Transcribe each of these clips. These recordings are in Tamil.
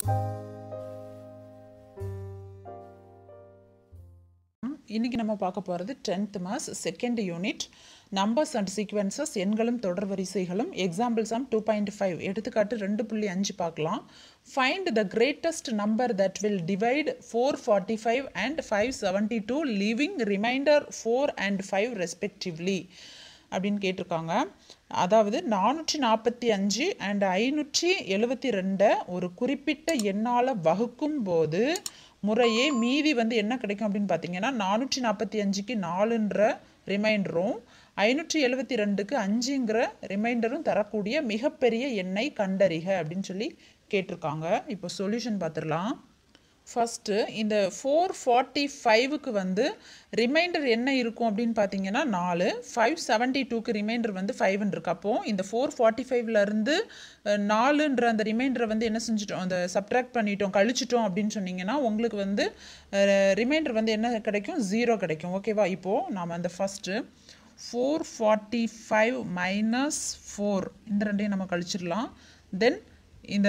இன்னைக்கு நம்ம பார்க்க போகிறது tenth maths second unit numbers and sequences எண்களும் தொடர் வரிசைகளும் example sum two point five எடுத்துக்காட்டு ரெண்டு புள்ளி அஞ்சு பார்க்கலாம் find the greatest number that will divide four forty five and five seventy two leaving remainder four and five respectively அப்படின்னு கேட்டிருக்காங்க அதாவது நானூற்றி நாற்பத்தி அஞ்சு அண்ட் ஐநூற்றி எழுபத்தி ரெண்டை ஒரு குறிப்பிட்ட எண்ணால் வகுக்கும் போது முறையே மீதி வந்து என்ன கிடைக்கும் அப்படின்னு பார்த்தீங்கன்னா நானூற்றி நாற்பத்தி அஞ்சுக்கு நாலுன்ற ரிமைண்டரும் ஐநூற்றி எழுபத்தி ரெண்டுக்கு அஞ்சுங்கிற ரிமைண்டரும் தரக்கூடிய மிகப்பெரிய எண்ணை கண்டறிக அப்படின்னு சொல்லி கேட்டிருக்காங்க இப்போ சொல்யூஷன் பார்த்துடலாம் ஃபஸ்ட்டு இந்த ஃபோர் ஃபார்ட்டி ஃபைவுக்கு வந்து ரிமைண்டர் என்ன இருக்கும் அப்படின்னு பார்த்தீங்கன்னா நாலு ஃபைவ் செவன்ட்டி டூக்கு ரிமைண்டர் வந்து ஃபைவ்னு இருக்கு அப்போது இந்த ஃபோர் ஃபார்ட்டி ஃபைவ்லேருந்து நாலுன்ற அந்த ரிமைண்டரை வந்து என்ன செஞ்சிட்டோம் அந்த சப்ட்ராக்ட் பண்ணிட்டோம் கழிச்சிட்டோம் அப்படின்னு சொன்னீங்கன்னா உங்களுக்கு வந்து ரிமைண்டர் வந்து என்ன கிடைக்கும் ஜீரோ கிடைக்கும் ஓகேவா இப்போது நாம் அந்த first four forty five minus four இந்த ரெண்டையும் நம்ம கழிச்சிடலாம் தென் இந்த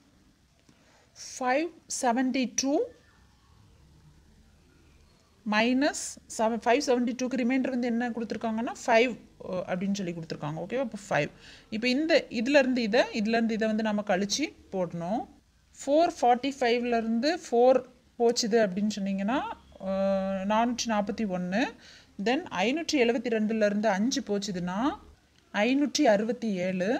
five seventy two minus seven five seventy டூக்கு ரிமைண்டர் வந்து என்ன கொடுத்துருக்காங்கன்னா ஃபைவ் அப்படின்னு சொல்லி கொடுத்துருக்காங்க ஓகேவா இப்போ ஃபைவ் இப்போ இந்த இதுலேருந்து இதை இதுலேருந்து இதை வந்து நம்ம கழித்து போடணும் ஃபோர் ஃபார்ட்டி ஃபைவ்லேருந்து ஃபோர் போச்சுது அப்படின்னு சொன்னீங்கன்னா நானூற்றி நாற்பத்தி ஒன்று தென் ஐநூற்றி எழுபத்தி ரெண்டுலேருந்து அஞ்சு போச்சுதுன்னா ஐநூற்றி அறுபத்தி ஏழு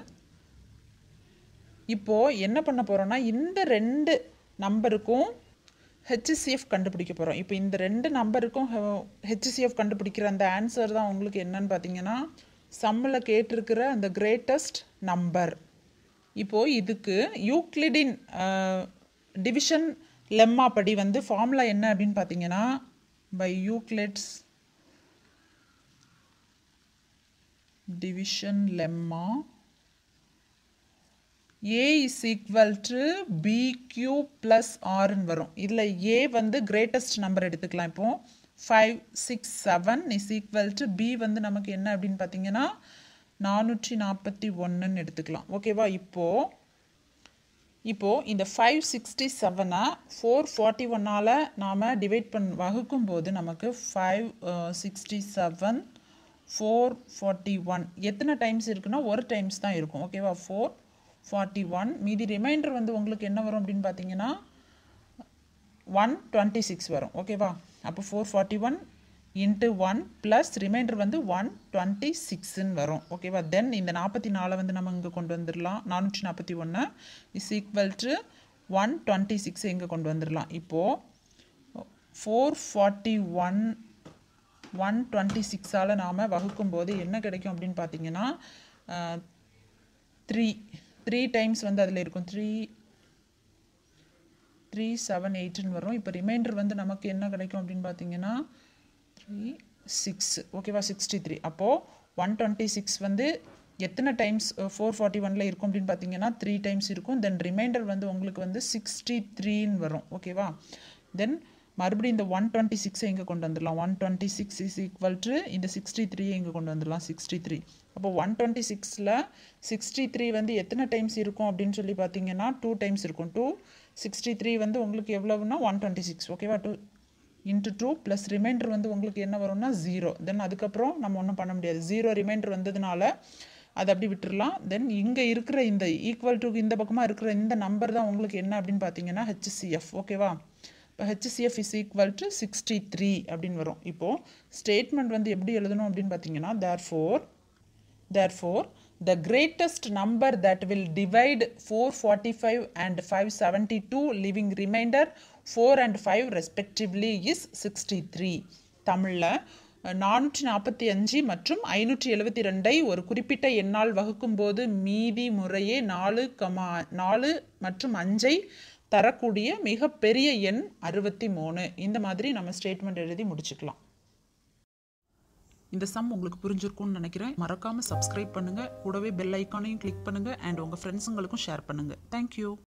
இப்போது என்ன பண்ண போகிறோன்னா இந்த ரெண்டு நம்பருக்கும் ஹெச்சிசிஎஃப் கண்டுபிடிக்க போகிறோம் இப்போ இந்த ரெண்டு நம்பருக்கும் ஹெச்சிசிஎஃப் கண்டுபிடிக்கிற அந்த ஆன்சர் தான் உங்களுக்கு என்னன்னு பார்த்தீங்கன்னா சம்மில் கேட்டிருக்கிற அந்த கிரேட்டஸ்ட் நம்பர் இப்போது இதுக்கு யூக்ளிடின் டிவிஷன் லெம்மா படி வந்து ஃபார்முலா என்ன அப்படின்னு பார்த்தீங்கன்னா by Euclid's division lemma A is equal to B Q plus ஆர்னு வரும் இதில் ஏ வந்து கிரேட்டஸ்ட் நம்பர் எடுத்துக்கலாம் இப்போ five six seven is equal to B வந்து நமக்கு என்ன அப்படின்னு பார்த்தீங்கன்னா நானூற்றி நாற்பத்தி ஒன்றுன்னு எடுத்துக்கலாம் ஓகேவா இப்போது இப்போது இந்த ஃபைவ் சிக்ஸ்டி செவனை ஃபோர் ஃபார்ட்டி ஒன்னால் நாம் டிவைட் பண் வகுக்கும் போது நமக்கு five sixty seven four forty one எத்தனை டைம்ஸ் இருக்குன்னா ஒரு டைம்ஸ் தான் இருக்கும் ஓகேவா ஃபோர் ஃபார்ட்டி ஒன் மீதி ரிமைண்டர் வந்து உங்களுக்கு என்ன வரும் அப்படின்னு பார்த்தீங்கன்னா ஒன் டுவெண்ட்டி சிக்ஸ் வரும் ஓகேவா அப்போ four forty one into one plus remainder வந்து ஒன் டுவெண்ட்டி சிக்ஸ்ன்னு வரும் ஓகேவா தென் இந்த நாற்பத்தி நாலை வந்து நம்ம இங்கே கொண்டு வந்துடலாம் நானூற்றி நாற்பத்தி ஒன்று is equal to one twenty six இங்கே கொண்டு வந்துடலாம் இப்போது four forty one one twenty சிக்ஸால் நாம் வகுக்கும்போது என்ன கிடைக்கும் அப்படின்னு பார்த்தீங்கன்னா த்ரீ த்ரீ டைம்ஸ் வந்து அதில் இருக்கும் த்ரீ த்ரீ செவன் எயிட்டுன்னு வரும் இப்போ ரிமைண்டர் வந்து நமக்கு என்ன கிடைக்கும் அப்படின்னு பார்த்தீங்கன்னா த்ரீ சிக்ஸ் ஓகேவா சிக்ஸ்டி த்ரீ அப்போது ஒன் டுவெண்ட்டி சிக்ஸ் வந்து எத்தனை டைம்ஸ் ஃபோர் ஃபார்ட்டி ஒனில் இருக்கும் அப்படின்னு பார்த்தீங்கன்னா த்ரீ டைம்ஸ் இருக்கும் தென் ரிமைண்டர் வந்து உங்களுக்கு வந்து சிக்ஸ்டி த்ரீன்னு வரும் ஓகேவா தென் மறுபடியும் இந்த ஒன் டுவெண்ட்டி சிக்ஸை இங்கே கொண்டு வந்துடலாம் one twenty six is equal to இந்த சிக்ஸ்டி த்ரீயை இங்கே கொண்டு வந்துடலாம் சிக்ஸ்டி த்ரீ அப்போ ஒன் டுவெண்ட்டி சிக்ஸில் சிக்ஸ்டி த்ரீ வந்து எத்தனை டைம்ஸ் இருக்கும் அப்படின்னு சொல்லி பார்த்தீங்கன்னா டூ டைம்ஸ் இருக்கும் டூ சிக்ஸ்டி த்ரீ வந்து உங்களுக்கு எவ்வளவுனா ஒன் டுவெண்ட்டி சிக்ஸ் ஓகேவா two into two plus remainder வந்து உங்களுக்கு என்ன வரும்னா ஜீரோ தென் அதுக்கப்புறம் நம்ம ஒன்றும் பண்ண முடியாது ஜீரோ ரிமைண்டர் வந்ததுனால அதை அப்படி விட்டுடலாம் தென் இங்கே இருக்கிற இந்த ஈக்குவல் டு இந்த பக்கமாக இருக்கிற இந்த நம்பர் தான் உங்களுக்கு என்ன அப்படின்னு பார்த்தீங்கன்னா ஹெச்சிசிஎஃப் ஓகேவா இப்போ HCF is equal to sixty three அப்படின்னு வரும் இப்போது ஸ்டேட்மெண்ட் வந்து எப்படி எழுதணும் அப்படின்னு பார்த்தீங்கன்னா therefore therefore the greatest number that will divide four forty five and five seventy two leaving remainder four and five respectively is sixty three தமிழில் நானூற்றி நாற்பத்தி அஞ்சு மற்றும் ஐநூற்றி எழுபத்தி ரெண்டை ஒரு குறிப்பிட்ட எண்ணால் வகுக்கும்போது மீதி முறையே நாலு கமா நாலு மற்றும் அஞ்சை தரக்கூடிய மிகப்பெரிய எண் அறுபத்தி மூணு இந்த மாதிரி நம்ம ஸ்டேட்மெண்ட் எழுதி முடிச்சுக்கலாம் இந்த சம் உங்களுக்கு புரிஞ்சிருக்கும்னு நினைக்கிறேன் மறக்காமல் சப்ஸ்கிரைப் பண்ணுங்கள் கூடவே பெல் ஐக்கானையும் கிளிக் பண்ணுங்கள் அண்ட் உங்கள் ஃப்ரெண்ட்ஸுங்களுக்கும் ஷேர் பண்ணுங்கள் தேங்க்யூ